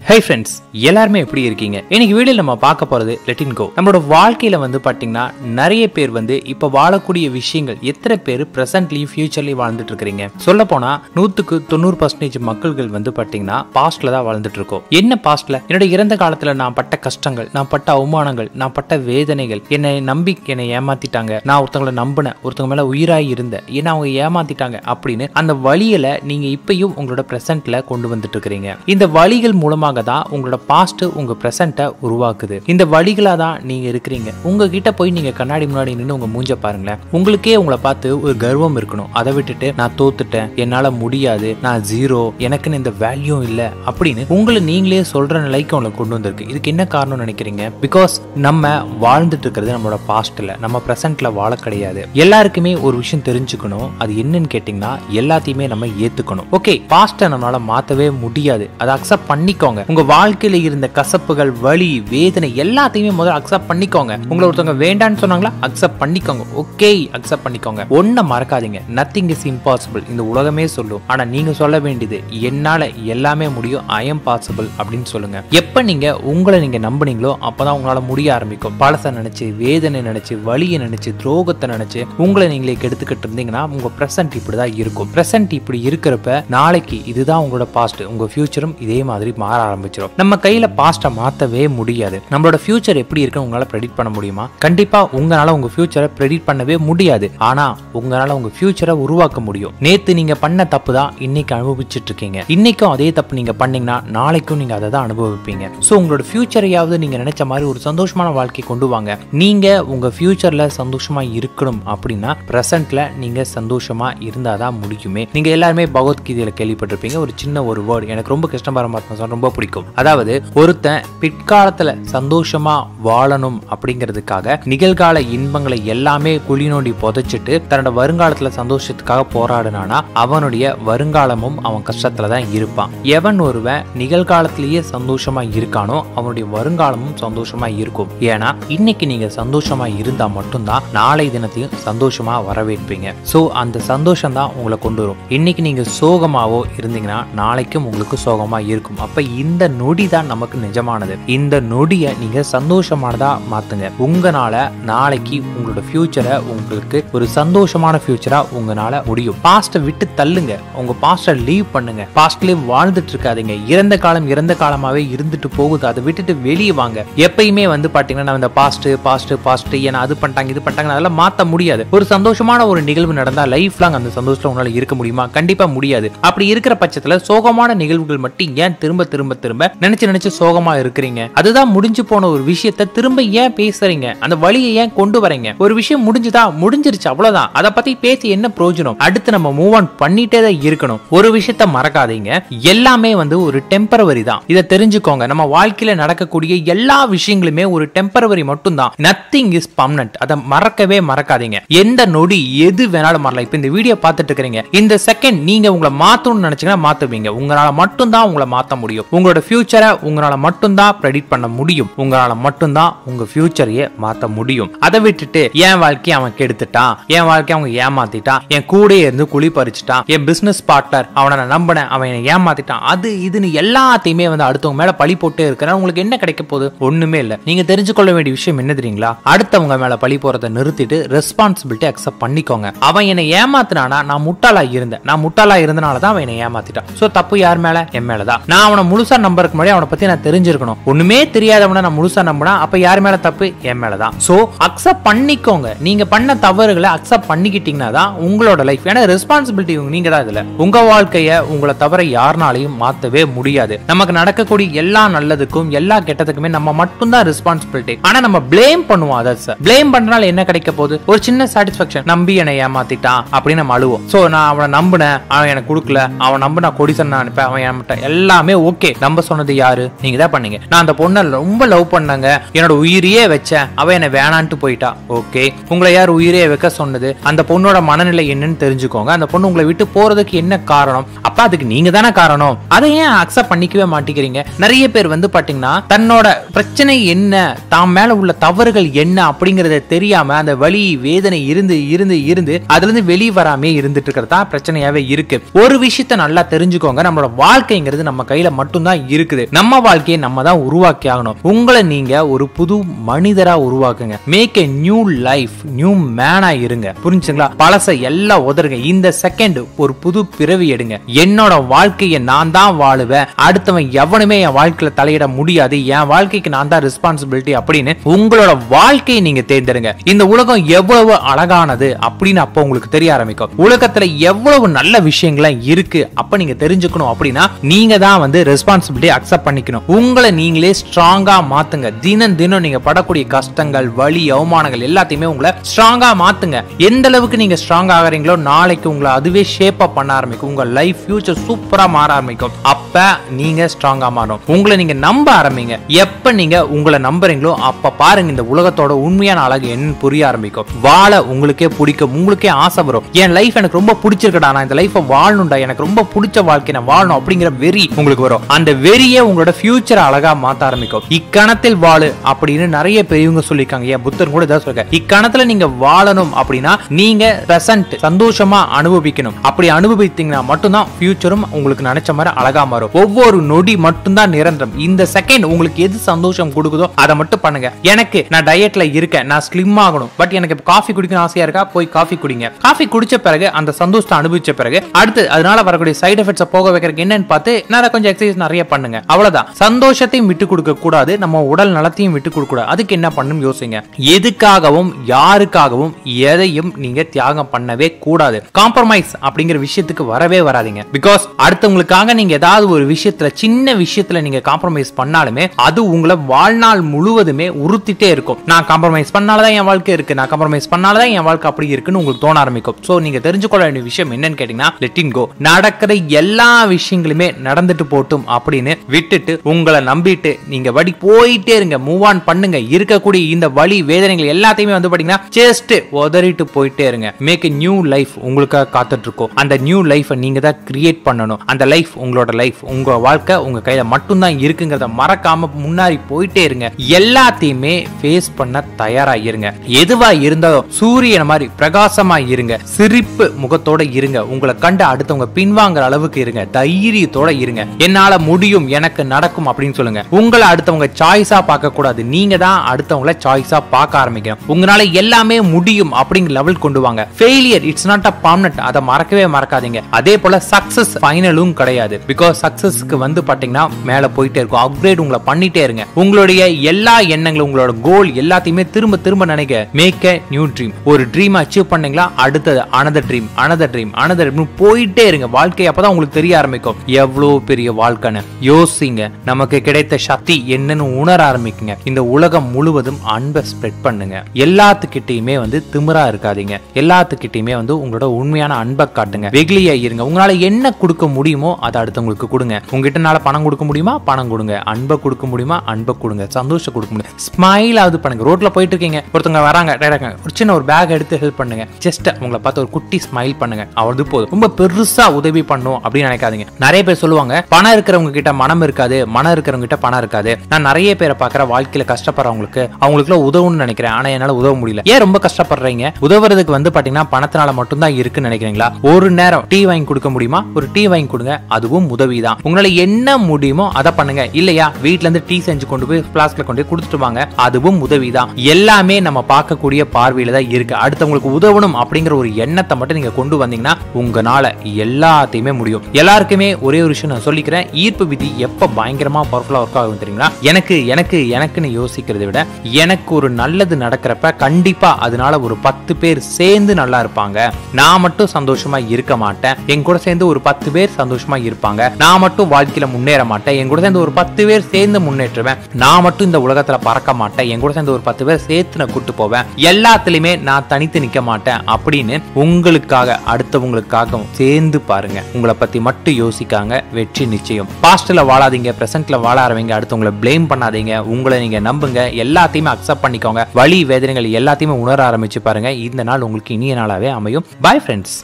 hi friends எல்லாருமே எப்படி இருக்கீங்க இன்னைக்கு வீடியோ நம்ம பார்க்க போறது லெட்டின் கோ நம்மளோட வாழ்க்கையில வந்து பாத்தீங்கன்னா நிறைய பேர் வந்து இப்ப வாழக்கூடிய விஷயங்கள் எத்தனை பேர் பிரசன்ட்லயும் ஃபியூச்சர்லயும் வாழ்ந்துட்டு இருக்கிறீங்க சொல்ல போனா நூத்துக்கு தொண்ணூறு பர்சன்டேஜ் மக்கள்கள் வந்து பாத்தீங்கன்னா பாஸ்ட்ல தான் வாழ்ந்துட்டு இருக்கோம் என்ன பாஸ்ட்ல என்னோட இறந்த காலத்துல நான் பட்ட கஷ்டங்கள் நான் பட்ட அவமானங்கள் நான் பட்ட வேதனைகள் என்னை நம்பி என்னை ஏமாத்திட்டாங்க நான் ஒருத்தவங்களை நம்பினேன் ஒருத்தவங்க மேல உயிராய் இருந்தேன் ஏன்னா அவங்க ஏமாத்திட்டாங்க அப்படின்னு அந்த வழியில நீங்க இப்பயும் உங்களோட பிரசன்ட்ல கொண்டு வந்துட்டு இருக்கிறீங்க இந்த வழிகள் மூலமாக தான் உங்களோட பாஸ்ட் உங்க பிரசன்ட்டை உருவாக்குது இந்த வழிகளா தான் நீங்க இருக்கிறீங்க உங்ககிட்ட போய் நீங்க கண்ணாடி முன்னாடி நின்று உங்க மூஞ்ச பாருங்களேன் உங்களுக்கே உங்களை பார்த்து ஒரு கர்வம் இருக்கணும் அதை விட்டுட்டு நான் தோத்துட்டேன் என்னால முடியாது நான் ஜீரோ எனக்குன்னு இந்த வேல்யூ இல்ல அப்படின்னு உங்களை நீங்களே சொல்ற நிலைக்கு உங்களை கொண்டு வந்திருக்கு இதுக்கு என்ன காரணம் நினைக்கிறீங்க பிகாஸ் நம்ம வாழ்ந்துட்டு இருக்கிறது நம்மளோட பாஸ்ட்ல நம்ம பிரசன்ட்ல வாழ கிடையாது எல்லாருக்குமே ஒரு விஷயம் தெரிஞ்சுக்கணும் அது என்னன்னு கேட்டீங்கன்னா எல்லாத்தையுமே நம்ம ஏத்துக்கணும் ஓகே பாஸ்ட்டை நம்மளால மாத்தவே முடியாது அதை அக்செப்ட் பண்ணிக்கோங்க உங்க வாழ்க்கையில இருந்த கசப்புகள் வலி வேதனை எல்லாத்தையுமே முதல்ல அக்செப்ட் பண்ணிக்கோங்க உங்களை ஒருத்தவங்க வேண்டான்னு சொன்னாங்களா அக்செப்ட் பண்ணிக்கோங்க ஓகே அக்செப்ட் பண்ணிக்கோங்க ஒன்ன மறக்காதீங்க நத்திங் இஸ் இம்பாசிபிள் இந்த உலகமே சொல்லும் ஆனா நீங்க சொல்ல வேண்டியது என்னால எல்லாமே முடியும் ஐ எம் பாசிபிள் அப்படின்னு சொல்லுங்க எப்ப நீங்க உங்களை நீங்க நம்புனீங்களோ அப்பதான் உங்களால முடிய ஆரம்பிக்கும் பழச நினைச்சு வேதனை நினைச்சு வலியை நினைச்சு துரோகத்தை நினைச்சு உங்களை நீங்களே கெடுத்துக்கிட்டு இருந்தீங்கன்னா உங்க பிரசன்ட் இப்படிதான் இருக்கும் பிரசன்ட் இப்படி இருக்கிறப்ப நாளைக்கு இதுதான் உங்களோட பாஸ்ட் உங்க ஃபியூச்சரும் இதே மாதிரி மாற ஆரம்பிச்சிடும் நம்ம கையில பாஸ்ட்டை மாத்தவே முடியாது நம்மளோட ஃபியூச்சர் எப்படி இருக்குன்னு உங்களால ப்ரெடிக்ட் பண்ண முடியுமா கண்டிப்பா உங்களால உங்க ஃபியூச்சரை ப்ரெடிக்ட் பண்ணவே முடியாது ஆனா உங்களால உங்க ஃபியூச்சரை உருவாக்க முடியும் நேத்து நீங்க பண்ண தப்பு தான் இன்னைக்கு அனுபவிச்சுட்டு இருக்கீங்க இன்னைக்கும் அதே தப்பு நீங்க பண்ணீங்கன்னா நாளைக்கும் நீங்க அதை தான் அனுபவிப்பீங்க ஸோ உங்களோட ஃபியூச்சரையாவது நீங்க நினைச்ச மாதிரி ஒரு சந்தோஷமான வாழ்க்கை கொண்டு வாங்க நீங்க உங்க ஃபியூச்சர்ல சந்தோஷமா இருக்கணும் அப்படின்னா பிரசன்ட்ல நீங்க சந்தோஷமா இருந்தாதான் முடியுமே நீங்க எல்லாருமே பகவத்கீதையில கேள்விப்பட்டிருப்பீங்க ஒரு சின்ன ஒரு வேர்டு எனக்கு ரொம்ப கிருஷ்ண பரமாத்மா சொல்ல ரொம்ப பிடிக்கும் அதாவது ஒருத்தன் பிற்காலத்துல சந்தோஷமா வாழணும் அப்படிங்கிறதுக்காக நிகழ்கால இன்பங்களை எல்லாமே குழி நோண்டி புதைச்சிட்டு தன்னோட வருங்காலத்துல சந்தோஷத்துக்காக போராடினானா அவனுடைய வருங்காலமும் அவன் கஷ்டத்துல தான் இருப்பான் எவன் ஒருவன் நிகழ்காலத்திலேயே சந்தோஷமா இருக்கானோ அவனுடைய வருங்காலமும் சந்தோஷமா இருக்கும் ஏன்னா இன்னைக்கு நீங்க சந்தோஷமா இருந்தா மட்டும்தான் நாளை தினத்தையும் சந்தோஷமா வரவேற்பீங்க சோ அந்த சந்தோஷம் தான் உங்களை கொண்டு வரும் இன்னைக்கு நீங்க சோகமாவோ இருந்தீங்கன்னா நாளைக்கும் உங்களுக்கு சோகமா இருக்கும் அப்ப இந்த நொடி தான் நமக்கு நிஜமானது இந்த நொடியை நீங்க சந்தோஷமானதா மாத்துங்க உங்களால நாளைக்கு உங்களோட ஃபியூச்சரை உங்களுக்கு ஒரு சந்தோஷமான ஃபியூச்சரா உங்களால முடியும் பாஸ்ட்டை விட்டு தள்ளுங்க உங்க பாஸ்ட்டை லீவ் பண்ணுங்க பாஸ்ட்லயே வாழ்ந்துட்டு இருக்காதீங்க இறந்த காலம் இறந்த காலமாவே இருந்துட்டு போகுது அதை விட்டுட்டு வெளியே வாங்க எப்பயுமே வந்து பாத்தீங்கன்னா நம்ம இந்த பாஸ்ட் பாஸ்ட் பாஸ்ட் ஏன்னா அது பண்ணிட்டாங்க இது பண்ணிட்டாங்க அதெல்லாம் மாத்த முடியாது ஒரு சந்தோஷமான ஒரு நிகழ்வு நடந்தா லைஃப் லாங் அந்த சந்தோஷத்துல உங்களால இருக்க முடியுமா கண்டிப்பா முடியாது அப்படி இருக்கிற பட்சத்துல சோகமான நிகழ்வுகள் மட்டும் ஏன் திரும்ப திரும்ப திரும்ப நினைச்சு நினைச்சு சோகமா இருக்கிறீங்க அதுதான் முடிஞ்சு போன ஒரு விஷயத்த திரும்ப ஏன் பேசுறீங்க அந்த வழியை ஏன் கொண்டு வரீங்க ஒரு விஷயம் முடிஞ்சுதா முடிஞ்சிருச்சு அவ்வளவுதான் அதை பத்தி பேசி என்ன பிரயோஜனம் அடுத்து நம்ம மூவ் ஆன் பண்ணிட்டே தான் இருக்கணும் ஒரு விஷயத்த மறக்காதீங்க எல்லாமே வந்து ஒரு டெம்பரவரி தான் இதை தெரிஞ்சுக்கோங்க நம்ம வாழ்க்கையில நடக்கக்கூடிய எல்லா விஷயங்களுமே ஒரு டெம்பரவரி மட்டும்தான் நத்திங் இஸ் பர்மனன்ட் அதை மறக்கவே மறக்காதீங்க எந்த நொடி எது வேணாலும் மாறலாம் இப்ப இந்த வீடியோ பார்த்துட்டு இருக்கிறீங்க இந்த செகண்ட் நீங்க உங்களை மாத்தணும்னு நினைச்சீங்கன்னா மாத்துவீங்க உங்களால மட்டும்தான் உங்களை மாத்த முடியும் உங்களோட ஃபியூச்சரை உங்களால மட்டும்தான் ப்ரெடிக்ட் பண்ண முடியும் உங்களால மட்டும்தான் உங்க ஃபியூச்சரையே மாத்த முடியும் அதை விட்டுட்டு என் வாழ்க்கையை அவன் கெடுத்துட்டான் என் வாழ்க்கையை அவங்க ஏமாத்திட்டான் என் கூடயே இருந்து குழி பறிச்சுட்டான் என் பிசினஸ் பார்ட்னர் அவனை நான் நம்பினேன் அவன் என்னை ஏமாத்திட்டான் அது இதுன்னு எல்லாத்தையுமே வந்து அடுத்தவங்க மேல பழி போட்டே இருக்கிறேன் உங்களுக்கு என்ன கிடைக்க போகுது ஒண்ணுமே இல்ல நீங்க தெரிஞ்சுக்கொள்ள வேண்டிய விஷயம் என்ன தெரியுங்களா அடுத்தவங்க மேல பழி போறதை நிறுத்திட்டு ரெஸ்பான்சிபிலிட்டி அக்செப்ட் பண்ணிக்கோங்க அவன் என்னை ஏமாத்தினானா நான் முட்டாளா இருந்தேன் நான் முட்டாளா இருந்தனால தான் அவன் என்னை ஏமாத்திட்டான் சோ தப்பு யார் மேல என் மேலதான் நான் அவனை முழுசா நம்பருக்கு முன்னாடி அவனை பத்தி நான் தெரிஞ்சிருக்கணும் ஒண்ணுமே தெரியாதவனை நான் முழுசா நம்பினா அப்ப யார் மேல தப்பு என் மேலதான் சோ அக்செப்ட் பண்ணிக்கோங்க நீங்க பண்ண தவறுகளை அக்செப்ட் பண்ணிக்கிட்டீங்கன்னா தான் உங்களோட லைஃப் ஏன்னா ரெஸ்பான்சிபிலிட்டி நீங்க தான் இதுல உங்க வாழ்க்கைய உங்களை தவிர யாருனாலையும் மாத்தவே முடியாது நமக்கு நடக்கக்கூடிய எல்லா நல்லதுக்கும் எல்லா கெட்டதுக்குமே நம்ம மட்டும்தான் ரெஸ்பான்சிபிலிட்டி ஆனா நம்ம பிளேம் பண்ணுவோம் அதர்ஸ் பிளேம் பண்றனால என்ன கிடைக்க போகுது ஒரு சின்ன சாட்டிஸ்பாக்சன் நம்பி என்னை ஏமாத்திட்டான் அப்படின்னு நம்ம அழுவோம் சோ நான் அவனை நம்பினேன் அவன் எனக்கு கொடுக்கல அவன் நம்ப நான் கொடிசன் நான் அனுப்பேன் அவன் ஏமாட்டான் எல்லாமே ஓகே நம்ப சொன்னது யாரு நீங்க தான் பண்ணீங்க நான் அந்த பொண்ணை ரொம்ப லவ் பண்ணாங்க என்னோட உயிரையே வச்சேன் அவ என்ன வேணான்ட்டு போயிட்டா ஓகே உங்களை யார் உயிரே வைக்க சொன்னது அந்த பொண்ணோட மனநிலை என்னன்னு தெரிஞ்சுக்கோங்க அந்த பொண்ணு உங்களை விட்டு போறதுக்கு என்ன காரணம் அப்ப அதுக்கு நீங்க தானே காரணம் அதை ஏன் அக்செப்ட் பண்ணிக்கவே மாட்டேங்கிறீங்க நிறைய பேர் வந்து பாத்தீங்கன்னா தன்னோட பிரச்சனை என்ன தாம் மேல உள்ள தவறுகள் என்ன அப்படிங்கறத தெரியாம அந்த வலி வேதனை இருந்து இருந்து இருந்து அதுல இருந்து வெளியே வராமே இருந்துட்டு இருக்கிறது தான் பிரச்சனையாவே இருக்கு ஒரு விஷயத்த நல்லா தெரிஞ்சுக்கோங்க நம்மளோட வாழ்க்கைங்கிறது நம்ம கையில மட்டும்தான் தான் இருக்குது நம்ம வாழ்க்கையை நம்ம தான் உருவாக்கி ஆகணும் உங்களை நீங்க ஒரு புது மனிதரா உருவாக்குங்க make a new life new மேனா இருங்க புரிஞ்சுங்களா பழச எல்லாம் உதருங்க இந்த செகண்ட் ஒரு புது பிறவி எடுங்க என்னோட வாழ்க்கையை நான் தான் வாழுவேன் அடுத்தவன் எவனுமே என் வாழ்க்கையில தலையிட முடியாது என் வாழ்க்கைக்கு நான் தான் ரெஸ்பான்சிபிலிட்டி அப்படின்னு உங்களோட வாழ்க்கையை நீங்க தேர்ந்தெடுங்க இந்த உலகம் எவ்வளவு அழகானது அப்படின்னு அப்போ உங்களுக்கு தெரிய ஆரம்பிக்கும் உலகத்துல எவ்வளவு நல்ல விஷயங்கள்லாம் இருக்கு அப்ப நீங்க தெரிஞ்சுக்கணும் அப்படின்னா நீங்க தான் வந்து ரெஸ்பான்சிபிலிட்டி அக்செப்ட் பண்ணிக்கணும் உங்களை நீங்களே ஸ்ட்ராங்கா மாத்துங்க தினம் தினம் நீங்க படக்கூடிய கஷ்டங்கள் வலி அவமானங்கள் எல்லாத்தையுமே உங்களை ஸ்ட்ராங்கா மாத்துங்க எந்த அளவுக்கு நீங்க ஸ்ட்ராங் ஆகுறீங்களோ நாளைக்கு உங்களை அதுவே ஷேப் அப் பண்ண ஆரம்பிக்கும் உங்க லைஃப் ஃபியூச்சர் சூப்பரா மாற ஆரம்பிக்கும் அப்ப நீங்க ஸ்ட்ராங்கா மாறும் உங்களை நீங்க நம்ப ஆரம்பிங்க எப்ப நீங்க உங்களை நம்புறீங்களோ அப்ப பாருங்க இந்த உலகத்தோட உண்மையான அழகு என்னன்னு புரிய ஆரம்பிக்கும் வாழ உங்களுக்கே பிடிக்கும் உங்களுக்கே ஆசை வரும் என் லைஃப் எனக்கு ரொம்ப பிடிச்சிருக்கடா நான் இந்த லைஃபை வாழணும்டா எனக்கு ரொம்ப பிடிச்ச வாழ்க்கை நான் வாழணும் அப்படிங்கிற வெறி உங்களுக்கு வரும் அந்த வெறியே உங்களோட ஃபியூச்சர் அழகா மாத்த ஆரம்பிக்கும் இக்கணத்தில் வாழு அப்படின்னு நிறைய பெரியவங்க சொல்லியிருக்காங்க ஏன் புத்தர் கூட இதான் சொல்லுங்க இக்கணத்துல நீங்க வாழணும் அப்படின்னா நீங்க பிரசன்ட் சந்தோஷமா அனுபவிக்கணும் அப்படி அனுபவித்தீங்கன்னா மட்டும்தான் ஃபியூச்சரும் உங்களுக்கு நினைச்ச மாதிரி அழகா மாறும் ஒவ்வொரு நொடி மட்டும்தான் நிரந்தரம் இந்த செகண்ட் உங்களுக்கு எது சந்தோஷம் கொடுக்குதோ அதை மட்டும் பண்ணுங்க எனக்கு நான் டயட்ல இருக்கேன் நான் ஸ்லிம் ஆகணும் பட் எனக்கு காஃபி குடிக்கணும் ஆசையா இருக்கா போய் காஃபி குடிங்க காஃபி குடிச்ச பிறகு அந்த சந்தோஷத்தை அனுபவிச்ச பிறகு அடுத்து அதனால வரக்கூடிய சைடு எஃபெக்ட்ஸ் போக வைக்கிறதுக்கு என்னன்னு பார்த்து நான் கொஞ்சம் எக்ஸசைஸ் நிறைய பண்ணுங்க அவ்வளவுதான் சந்தோஷத்தையும் விட்டு கொடுக்க கூடாது நம்ம உடல் நலத்தையும் விட்டு கொடுக்க கூடாது அதுக்கு என்ன பண்ணணும் யோசிங்க எதுக்காகவும் யாருக்காகவும் எதையும் நீங்க தியாகம் பண்ணவே கூடாது காம்ப்ரமைஸ் அப்படிங்கிற விஷயத்துக்கு வரவே வராதீங்க பிகாஸ் அடுத்தவங்களுக்காக நீங்க ஏதாவது ஒரு விஷயத்துல சின்ன விஷயத்துல நீங்க காம்ப்ரமைஸ் பண்ணாலுமே அது உங்களை வாழ்நாள் முழுவதுமே உறுத்திட்டே இருக்கும் நான் காம்ப்ரமைஸ் பண்ணாலதான் என் வாழ்க்கை இருக்கு நான் காம்ப்ரமைஸ் பண்ணாலதான் என் வாழ்க்கை அப்படி இருக்குன்னு உங்களுக்கு தோண ஆரம்பிக்கும் சோ நீங்க தெரிஞ்சுக்கொள்ள வேண்டிய விஷயம் என்னன்னு கேட்டீங்கன்னா லெட் இன் கோ நடக்கிற எல்லா விஷயங்களுமே நடந்துட்டு போட்டும் அப்படின்னு விட்டுட்டு உங்களை நம்பிட்டு நீங்க வடி போயிட்டே இருங்க மூவ் ஆன் பண்ணுங்க இருக்கக்கூடிய இந்த வழி வேதனைகள் எல்லாத்தையுமே வந்து பாத்தீங்கன்னா ஜஸ்ட் உதறிட்டு போயிட்டே இருங்க மேக் நியூ லைஃப் உங்களுக்காக காத்துட்டு இருக்கோம் அந்த நியூ லைஃபை நீங்க தான் கிரியேட் பண்ணணும் அந்த லைஃப் உங்களோட லைஃப் உங்க வாழ்க்கை உங்க கையில மட்டும்தான் இருக்குங்கிறத மறக்காம முன்னாடி போயிட்டே இருங்க எல்லாத்தையுமே ஃபேஸ் பண்ண தயாரா இருங்க எதுவா இருந்தாலும் சூரியனை மாதிரி பிரகாசமா இருங்க சிரிப்பு முகத்தோட இருங்க உங்களை கண்டு அடுத்தவங்க பின்வாங்குற அளவுக்கு இருங்க தைரியத்தோட இருங்க என்னால முடியும் எனக்கு நடக்கும் அப்படின்னு சொல்லுங்க உங்களை அடுத்தவங்க சாய்ஸா பார்க்க கூடாது நீங்க தான் அடுத்தவங்கள சாய்ஸா பார்க்க ஆரம்பிக்கணும் உங்களால எல்லாமே முடியும் அப்படிங்கிற லெவல் கொண்டு வாங்க failure it's not a permanent அதை மறக்கவே மறக்காதீங்க அதே போல சக்சஸ் ஃபைனலும் கிடையாது பிகாஸ் சக்சஸ்க்கு வந்து பாத்தீங்கன்னா மேல போயிட்டே இருக்கும் அப்கிரேட் உங்களை பண்ணிட்டே இருங்க உங்களுடைய எல்லா எண்ணங்களும் உங்களோட கோல் எல்லாத்தையுமே திரும்ப திரும்ப நினைக்க மேக் அ நியூ ட்ரீம் ஒரு ட்ரீம் அச்சீவ் பண்ணீங்களா அடுத்தது another dream another dream another dream போயிட்டே இருங்க வாழ்க்கை அப்பதான் உங்களுக்கு தெரிய ஆரம்பிக்கும் எவ்வளவு பெரிய வாழ்க்கைன்னு யோசிங்க நமக்கு கிடைத்த சக்தி என்னன்னு உணர ஆரம்பிக்குங்க இந்த உலகம் முழுவதும் அன்பை ஸ்ப்ரெட் பண்ணுங்க எல்லாத்துக்கிட்டையுமே வந்து திமிரா இருக்காதீங்க எல்லாத்துக்கிட்டையுமே வந்து உங்களோட உண்மையான அன்பை காட்டுங்க வெகுளியா இருங்க உங்களால என்ன கொடுக்க முடியுமோ அதை அடுத்தவங்களுக்கு கொடுங்க உங்ககிட்டனால பணம் கொடுக்க முடியுமா பணம் கொடுங்க அன்பை கொடுக்க முடியுமா அன்பை கொடுங்க சந்தோஷம் கொடுக்க முடியும் ஸ்மைல் ஆகுது பண்ணுங்க ரோட்ல போயிட்டு இருக்கீங்க ஒருத்தவங்க வராங்க டேரக்டா ஒரு சின்ன ஒரு பேக் எடுத்து ஹெல்ப் பண்ணுங்க ஜஸ்ட் உங்களை பார்த்து ஒரு குட்டி ஸ்மைல் பண்ணுங்க அவ்வளவு போதும் ரொம்ப பெருசா உதவி பண்ணும் அப்படின்னு நினைக்காதீங்க நிறைய பேர் சொல்லுவாங்க பணம் இருக்கிறவங்க கிட்ட மனம் இருக்காது மனம் இருக்கிறவங்க கிட்ட பணம் இருக்காது நான் நிறைய பேரை பார்க்குற வாழ்க்கையில கஷ்டப்படுறவங்களுக்கு அவங்களுக்குள்ள உதவுன்னு நினைக்கிறேன் ஆனா என்னால உதவ முடியல ஏன் ரொம்ப கஷ்டப்படுறீங்க உதவுறதுக்கு வந்து பாத்தீங்கன்னா பணத்தினால மட்டும்தான் இருக்குன்னு நினைக்கிறீங்களா ஒரு நேரம் டீ வாங்கி கொடுக்க முடியுமா ஒரு டீ வாங்கி கொடுங்க அதுவும் உதவி தான் உங்களால என்ன முடியுமோ அதை பண்ணுங்க இல்லையா வீட்ல இருந்து டீ செஞ்சு கொண்டு போய் பிளாஸ்க்ல கொண்டு போய் கொடுத்துட்டு வாங்க அதுவும் உதவி தான் எல்லாமே நம்ம பார்க்கக்கூடிய பார்வையில தான் இருக்கு அடுத்தவங்களுக்கு உதவணும் அப்படிங்கிற ஒரு எண்ணத்தை மட்டும் நீங்க கொண்டு வந்தீங்கன்னா உங்களால எல்லாத்தையுமே முடியும் எல்லாருக்குமே ஒரே ஒரு விஷயம் நான் சொல்லிக்கிறேன் ஈர்ப்பு விதி எப்ப பயங்கரமா பவர்ஃபுல்லா ஒர்க் ஆகும் தெரியுங்களா எனக்கு எனக்கு எனக்குன்னு யோசிக்கிறதை விட எனக்கு ஒரு நல்லது நடக்கிறப்ப கண்டிப்பா அதனால ஒரு பத்து பேர் சேர்ந்து நல்லா இருப்பாங்க நான் மட்டும் சந்தோஷமா இருக்க மாட்டேன் என் கூட சேர்ந்து ஒரு பத்து பேர் சந்தோஷமா இருப்பாங்க நான் மட்டும் வாழ்க்கையில முன்னேற மாட்டேன் என் கூட சேர்ந்து ஒரு பத்து பேர் சேர்ந்து முன்னேற்றுவேன் நான் மட்டும் இந்த உலகத்துல பறக்க மாட்டேன் என் கூட சேர்ந்து ஒரு பத்து பேர் சேர்த்து நான் கூட்டு போவேன் எல்லாத்துலயுமே நான் தனித்து நிக்க மாட்டேன் அப்படின்னு உங்களுக்காக அடுத்தவங்களுக்காக சேர்ந்து பாருங்க உங்களை பத்தி மட்டும் யோசிக்காங்க வெற்றி நிச்சயம் பாஸ்ட்ல வாழாதீங்க பிரசன்ட்ல வாழ ஆரம்பிங்க அடுத்தவங்களை ப்ளேம் பண்ணாதீங்க உங்களை நீங்க நம்புங்க எல்லாத்தையுமே அக்செப்ட் பண்ணிக்கோங்க வழி வேதனைகள் எல்லாத்தையுமே உணர ஆரம்பிச்சு பாருங்க இந்த நாள் உங்களுக்கு இனிய நாளாவே அமையும் பாய் ஃப்ரெண்ட்ஸ்